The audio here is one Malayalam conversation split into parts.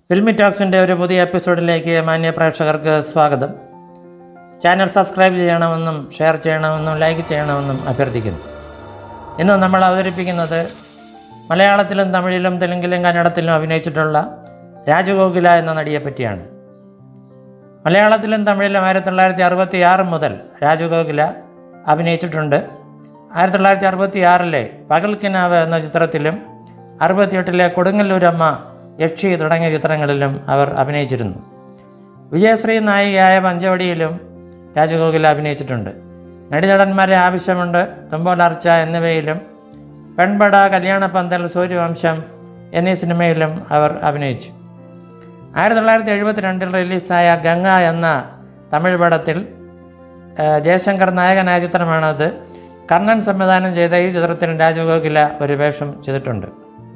ഫിൽമി ടോക്സിൻ്റെ ഒരു പുതിയ എപ്പിസോഡിലേക്ക് മാന്യ പ്രേക്ഷകർക്ക് സ്വാഗതം ചാനൽ സബ്സ്ക്രൈബ് ചെയ്യണമെന്നും ഷെയർ ചെയ്യണമെന്നും ലൈക്ക് ചെയ്യണമെന്നും അഭ്യർത്ഥിക്കുന്നു ഇന്ന് നമ്മൾ അവതരിപ്പിക്കുന്നത് മലയാളത്തിലും തമിഴിലും തെലുങ്കിലും കന്നഡത്തിലും അഭിനയിച്ചിട്ടുള്ള രാജഗോകുല എന്ന നടിയെ പറ്റിയാണ് മലയാളത്തിലും തമിഴിലും ആയിരത്തി തൊള്ളായിരത്തി അറുപത്തി ആറ് മുതൽ രാജഗോകുല അഭിനയിച്ചിട്ടുണ്ട് ആയിരത്തി തൊള്ളായിരത്തി അറുപത്തി ആറിലെ പകൽക്കിനാവ് എന്ന ചിത്രത്തിലും അറുപത്തിയെട്ടിലെ കൊടുങ്ങല്ലൂരമ്മ യക്ഷി തുടങ്ങിയ ചിത്രങ്ങളിലും അവർ അഭിനയിച്ചിരുന്നു വിജയശ്രീ നായികയായ പഞ്ചവടിയിലും രാജഗോകുല അഭിനയിച്ചിട്ടുണ്ട് നടിനടന്മാരെ ആവശ്യമുണ്ട് തുമ്പോലർച്ച എന്നിവയിലും പെൺപട കല്യാണപ്പന്തൽ സൂര്യവംശം എന്നീ സിനിമയിലും അവർ അഭിനയിച്ചു ആയിരത്തി തൊള്ളായിരത്തി എഴുപത്തിരണ്ടിൽ റിലീസായ ഗംഗ എന്ന തമിഴ് പടത്തിൽ ആ, ജയശങ്കർ നായകനായ ചിത്രമാണത് കർണൻ സംവിധാനം ചെയ്ത ഈ ചിത്രത്തിൽ രാജഗോകുല ഒരു വേഷം ചെയ്തിട്ടുണ്ട്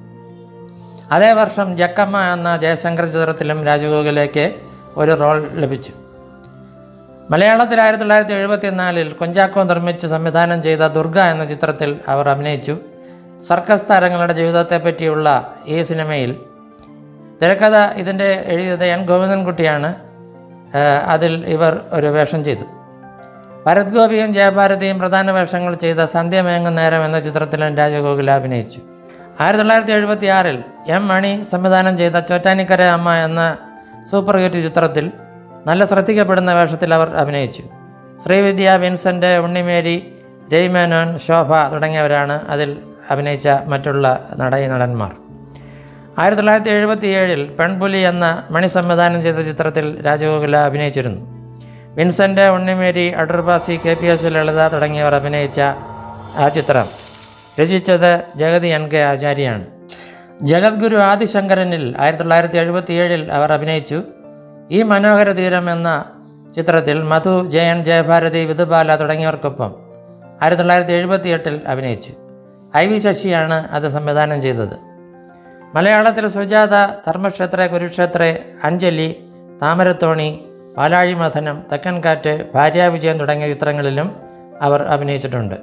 അതേ വർഷം ജക്കമ്മ എന്ന ജയശങ്കർ ചിത്രത്തിലും രാജഗോകുലയ്ക്ക് ഒരു റോൾ ലഭിച്ചു മലയാളത്തിൽ ആയിരത്തി തൊള്ളായിരത്തി എഴുപത്തിനാലിൽ കുഞ്ചാക്കോ നിർമ്മിച്ച് സംവിധാനം ചെയ്ത ദുർഗ എന്ന ചിത്രത്തിൽ അവർ അഭിനയിച്ചു സർക്കസ് താരങ്ങളുടെ ജീവിതത്തെപ്പറ്റിയുള്ള ഈ സിനിമയിൽ തിരക്കഥ ഇതിൻ്റെ എഴുതിയത് എൻ ഗോവിന്ദൻകുട്ടിയാണ് ഏഹ് അതിൽ ഇവർ ഒരു വേഷം ചെയ്തു ഭരത് ഗോപിയും ജയഭാരതിയും പ്രധാന വേഷങ്ങൾ ചെയ്ത സന്ധ്യമേങ്ങും നേരം എന്ന ചിത്രത്തിലും രാജഗോകുല അഭിനയിച്ചു ആയിരത്തി തൊള്ളായിരത്തി എഴുപത്തി ആറിൽ എം മണി സംവിധാനം ചെയ്ത ചോറ്റാനിക്കര അമ്മ എന്ന സൂപ്പർ ഹിറ്റ് ചിത്രത്തിൽ നല്ല ശ്രദ്ധിക്കപ്പെടുന്ന വേഷത്തിൽ അവർ അഭിനയിച്ചു ശ്രീവിദ്യ വിൻസെൻ്റ് ഉണ്ണിമേരി രയ്മേനോൻ ശോഭ തുടങ്ങിയവരാണ് അതിൽ അഭിനയിച്ച മറ്റുള്ള നടീ നടന്മാർ ആയിരത്തി തൊള്ളായിരത്തി എഴുപത്തി ഏഴിൽ പെൺപുലി എന്ന മണി സംവിധാനം ചെയ്ത ചിത്രത്തിൽ രാജഗോകുല അഭിനയിച്ചിരുന്നു Vincent Unnimary Adoor Bhasi K P S Lalitha തുടങ്ങിയവർ അഭിനയിച്ച ആ ചിത്രം രചിച്ചത് ജഗതി എൻ കെ ആചാര്യാണ് ജഗദ്ഗുരു ആദിശങ്കരനിൽ ആയിരത്തി തൊള്ളായിരത്തി എഴുപത്തി ഏഴിൽ അവർ അഭിനയിച്ചു ഈ മനോഹര തീരം എന്ന ചിത്രത്തിൽ മധു ജയൻ ജയഭാരതി വിധുബാല തുടങ്ങിയവർക്കൊപ്പം ആയിരത്തി തൊള്ളായിരത്തി എഴുപത്തി എട്ടിൽ അഭിനയിച്ചു ഐ വി ശശിയാണ് അത് സംവിധാനം ചെയ്തത് മലയാളത്തിൽ സുജാത ധർമ്മക്ഷേത്ര കുരുക്ഷേത്ര അഞ്ജലി താമരത്തോണി പാലാഴി മഥനം തെക്കൻ കാറ്റ് ഭാര്യാവിജയം തുടങ്ങിയ ചിത്രങ്ങളിലും അവർ അഭിനയിച്ചിട്ടുണ്ട്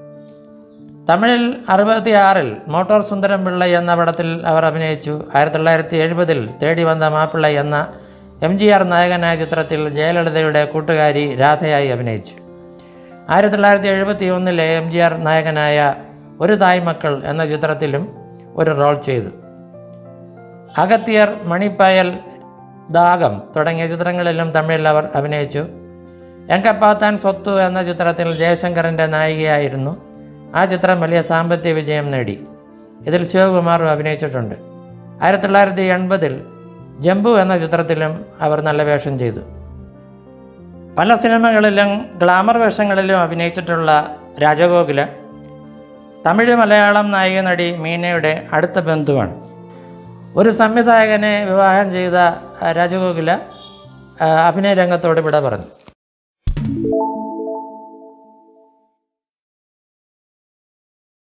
തമിഴിൽ അറുപത്തി ആറിൽ മോട്ടോർ സുന്ദരം പിള്ളൈ എന്ന പടത്തിൽ അവർ അഭിനയിച്ചു ആയിരത്തി തൊള്ളായിരത്തി എഴുപതിൽ തേടി വന്ന മാപ്പിള്ളൈ എന്ന എം ജി ആർ നായകനായ ചിത്രത്തിൽ ജയലളിതയുടെ കൂട്ടുകാരി രാധയായി അഭിനയിച്ചു ആയിരത്തി തൊള്ളായിരത്തി എഴുപത്തി ഒന്നിലെ എം ജി ആർ നായകനായ ഒരു തായ് മക്കൾ എന്ന ചിത്രത്തിലും ഒരു റോൾ ചെയ്തു അഗത്തിയർ മണിപ്പയൽ ദാഗം തുടങ്ങിയ ചിത്രങ്ങളിലും തമിഴിൽ അവർ അഭിനയിച്ചു എങ്കപ്പാത്താൻ സ്വത്തു എന്ന ചിത്രത്തിൽ ജയശങ്കറിൻ്റെ നായികയായിരുന്നു ആ ചിത്രം വലിയ സാമ്പത്തിക വിജയം നേടി ഇതിൽ ശിവകുമാറും അഭിനയിച്ചിട്ടുണ്ട് ആയിരത്തി തൊള്ളായിരത്തി എൺപതിൽ ജംബു എന്ന ചിത്രത്തിലും അവർ നല്ല വേഷം ചെയ്തു പല സിനിമകളിലും ഗ്ലാമർ വേഷങ്ങളിലും അഭിനയിച്ചിട്ടുള്ള രാജഗോകുല തമിഴ് മലയാളം നായിക നടി മീനയുടെ അടുത്ത ബന്ധുവാണ് ഒരു സംവിധായകനെ വിവാഹം ചെയ്ത ആ, രാജഗോകുല ആ, അഭിനയ രംഗത്തോട് വിട പറഞ്ഞു